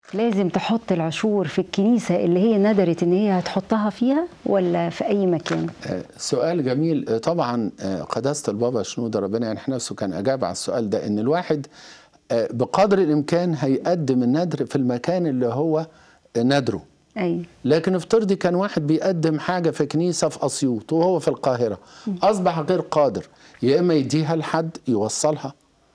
لازم تحط العشور في الكنيسة اللي هي ندرت ان هي هتحطها فيها ولا في اي مكان آه، سؤال جميل آه، طبعا آه، قداسة البابا شنودة ربنا ينحي نفسه كان أجاب على السؤال ده إن الواحد آه، بقدر الإمكان هيقدم الندر في المكان اللي هو ندره اي لكن افترضي كان واحد بيقدم حاجة في كنيسة في أسيوط وهو في القاهرة أصبح غير قادر يا إما يديها لحد يوصلها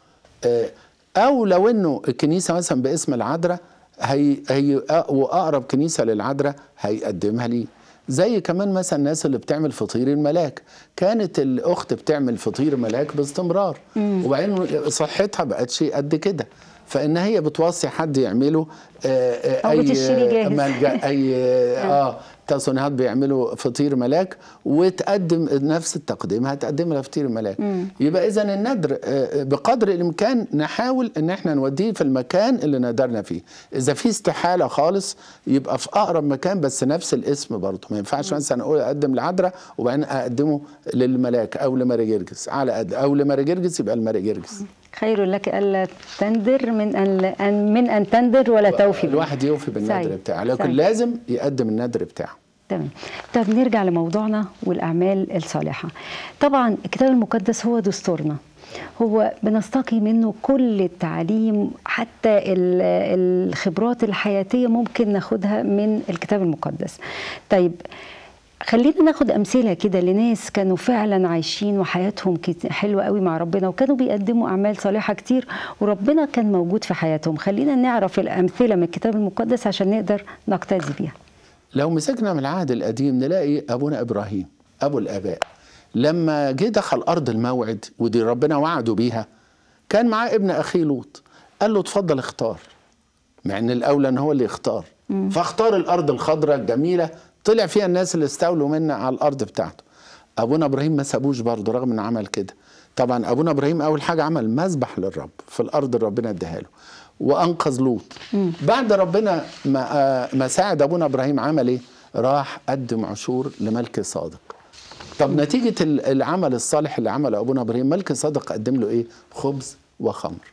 آه، أو لو إنه الكنيسة مثلا باسم العذراء هي هي وأقرب كنيسة للعذراء هيقدمها ليه زي كمان مثلا الناس اللي بتعمل فطير الملاك كانت الأخت بتعمل فطير ملاك باستمرار وبعدين صحتها بقت شيء قد كده فإن هي بتوصي حد يعمله آه، آه، أو بتشتري جاهز. ملجأ اي اه تصنيعات بيعملوا فطير ملاك وتقدم نفس التقديم هتقدم لها فطير ملاك يبقى اذا الندر آه، بقدر الامكان نحاول ان احنا نوديه في المكان اللي ندرنا فيه اذا في استحاله خالص يبقى في اقرب مكان بس نفس الاسم برضه ما ينفعش مثلا اقول اقدم العذراء وبعدين اقدمه للملاك او لماري جرجس على قد او لماري جرجس يبقى الماري جرجس خير لك الا تندر من ان أن- من ان تندر ولا توفي به. الواحد يوفي بالندر سعيد. بتاعه لكن سعيد. لازم يقدم الندر بتاعه تمام طب نرجع لموضوعنا والاعمال الصالحه طبعا الكتاب المقدس هو دستورنا هو بنستقي منه كل التعليم حتى ال- الخبرات الحياتيه ممكن ناخدها من الكتاب المقدس طيب خلينا ناخد امثله كده لناس كانوا فعلا عايشين وحياتهم كت- حلوه قوي مع ربنا وكانوا بيقدموا اعمال صالحه كتير وربنا كان موجود في حياتهم خلينا نعرف الامثله من الكتاب المقدس عشان نقدر نقتدي بيها لو مسكنا من العهد القديم نلاقي ابونا ابراهيم ابو الاباء لما جه دخل ارض الموعد ودي ربنا وعده بيها كان معاه ابن اخيه لوط قال له اتفضل اختار مع ان الاولى ان هو اللي يختار فاختار الارض الخضراء الجميله طلع فيها الناس اللي استولوا منا على الارض بتاعته ابونا ابراهيم ما سابوش برضه رغم انه عمل كده طبعا ابونا ابراهيم اول حاجه عمل مذبح للرب في الارض اللي ربنا اداها له وانقذ لوط بعد ربنا ما آه، ما ساعد ابونا ابراهيم عمل ايه راح قدم عشور لملك صادق طب نتيجه ال- العمل الصالح اللي عمله ابونا ابراهيم ملك صادق قدم له ايه خبز وخمر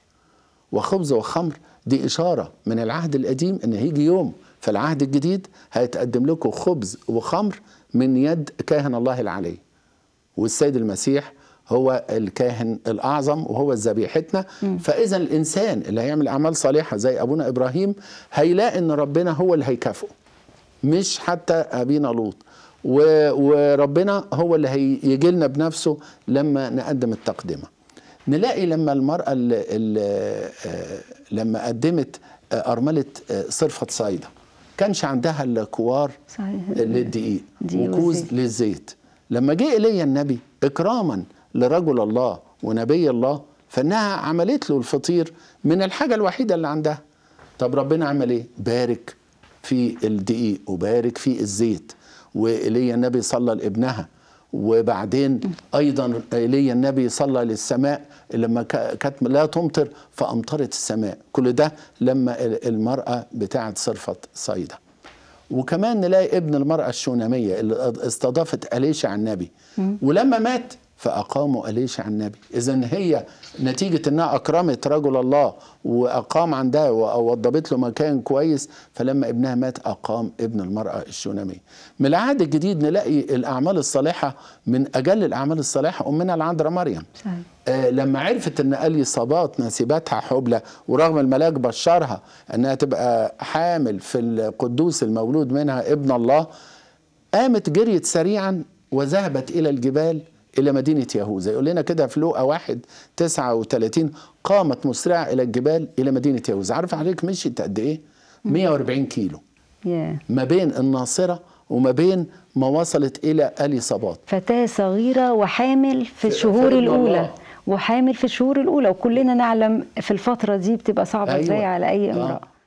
وخبز وخمر دي إشارة من العهد القديم إن هيجي يوم في العهد الجديد هيتقدم لكم خبز وخمر من يد كاهن الله العلي والسيد المسيح هو الكاهن الأعظم وهو ذبيحتنا فإذا الإنسان اللي هيعمل أعمال صالحة زي أبونا إبراهيم هيلاقي إن ربنا هو اللي هيكافئه مش حتى أبينا لوط و- وربنا هو اللي هيجي لنا بنفسه لما نقدم التقدمه نلاقي لما المرأة اللي اللي لما قدمت آه، أرملة آه، صرفة صيدا كانش عندها الكوار صحيح. للدقيق دقيق وكوز والزيت. للزيت لما جه إلي النبي إكراما لرجل الله ونبي الله فإنها عملت له الفطير من الحاجة الوحيدة اللي عندها طب ربنا عمل إيه؟ بارك في الدقيق وبارك في الزيت وإيليا النبي صلى لابنها وبعدين ايضا ايليا النبي صلى للسماء لما ك- كانت لا تمطر فامطرت السماء كل ده لما ال- المراه بتاعت صرفه صيدا وكمان نلاقي ابن المراه الشوناميه اللي استضافت اليشع النبي ولما مات فاقاموا اليشع النبي اذا هي نتيجه انها اكرمت رجل الله واقام عندها ووضبت له مكان كويس فلما ابنها مات اقام ابن المراه الشوناميه من العهد الجديد نلاقي الاعمال الصالحه من اجل الاعمال الصالحه امنا العذراء مريم صحيح. آه، لما عرفت ان اليصابات نسيبتها حبلى ورغم الملاك بشرها انها تبقى حامل في القدوس المولود منها ابن الله قامت جريت سريعا وذهبت الى الجبال الى مدينه يهوذا يقول لنا كده في لوقا 1 39 قامت مسرعه الى الجبال الى مدينه يهوذا عارف عليك مشيت قد ايه 140 كيلو ياه ما بين الناصره وما بين ما وصلت الى اليصابات فتاة صغيرة وحامل في في- الشهور في الأولى الله. وحامل في الشهور الأولى وكلنا نعلم في الفترة دي بتبقى صعبة ازاي على أي آه. امرأة